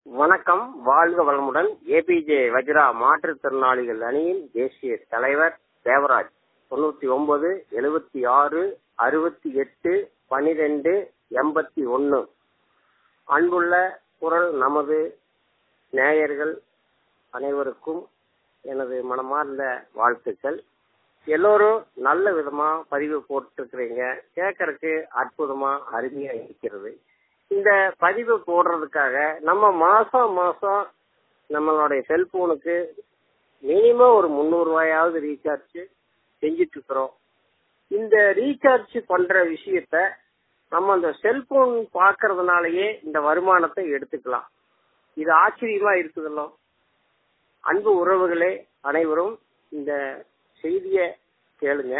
வணக்கம் வாழ்க வளமுடன் ஏபிஜே வஜ்ரா மாற்றுத்திறனாளிகள் அணியின் தேசிய தலைவர் தேவராஜ் தொண்ணூத்தி ஒன்பது எழுபத்தி ஆறு அறுபத்தி எட்டு பனிரெண்டு எண்பத்தி ஒன்னு அன்புள்ள குரல் நமது நேயர்கள் அனைவருக்கும் எனது மனமார்ந்த வாழ்த்துக்கள் எல்லோரும் நல்ல விதமா பதிவு போட்டுருக்கிறீங்க கேட்கறதுக்கு அற்புதமா அருமையா இருக்கிறது இந்த பதிவு போடுறதுக்காக நம்ம மாசம் மாசம் நம்மளுடைய செல்போனுக்கு மினிமம் ஒரு முந்நூறு ரூபாயாவது ரீசார்ஜ் செஞ்சிட்டு இருக்கிறோம் இந்த ரீசார்ஜ் பண்ற விஷயத்த நம்ம அந்த செல்போன் பாக்குறதுனாலயே இந்த வருமானத்தை எடுத்துக்கலாம் இது ஆச்சரியமா இருக்குதுல்ல அன்பு உறவுகளே அனைவரும் இந்த செய்திய கேளுங்க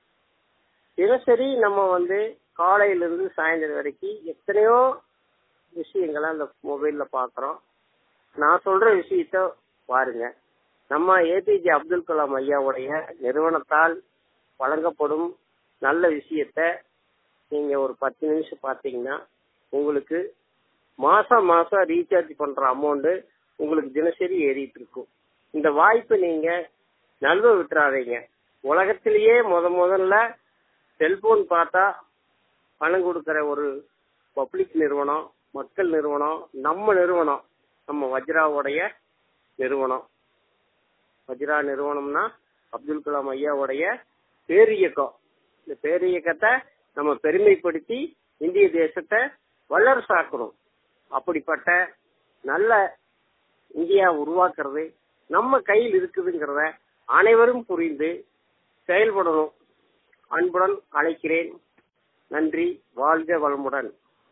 தினசரி நம்ம வந்து காலையிலிருந்து சாயந்தரம் வரைக்கும் எத்தனையோ விஷயங்களை அந்த மொபைல்ல பாக்குறோம் நான் சொல்ற விஷயத்த பாருங்க நம்ம ஏபிஜே அப்துல் கலாம் ஐயாவுடைய நிறுவனத்தால் வழங்கப்படும் நல்ல விஷயத்த நீங்க ஒரு பத்து நிமிஷம் பாத்தீங்கன்னா உங்களுக்கு மாசம் மாசம் ரீசார்ஜ் பண்ற அமௌண்ட் உங்களுக்கு தினசரி ஏறிட்டு இருக்கும் இந்த வாய்ப்பு நீங்க நழுவ விட்டுறாதீங்க உலகத்திலேயே முத முதல்ல செல்போன் பார்த்தா பணம் கொடுக்கிற ஒரு பப்ளிக் நிறுவனம் மக்கள் நிறுவனம் நம்ம நிறுவனம் நம்ம வஜ்ராவுடைய நிறுவனம் வஜ்ரா நிறுவனம்னா அப்துல் கலாம் ஐயாவுடைய பேரியக்கம் இந்த பேரியக்கத்தை நம்ம பெருமைப்படுத்தி இந்திய தேசத்தை வல்லரசாக்கணும் அப்படிப்பட்ட நல்ல இந்தியா உருவாக்குறது நம்ம கையில் இருக்குதுங்கிறத அனைவரும் புரிந்து செயல்படணும் அன்புடன் அழைக்கிறேன் நன்றி வாழ்க வளமுடன்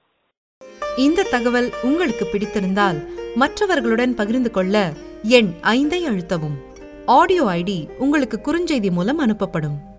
இந்த தகவல் உங்களுக்கு பிடித்திருந்தால் மற்றவர்களுடன் பகிர்ந்து கொள்ள எண் ஐந்தை அழுத்தவும் ஆடியோ ஐடி உங்களுக்கு குறுஞ்செய்தி மூலம் அனுப்பப்படும்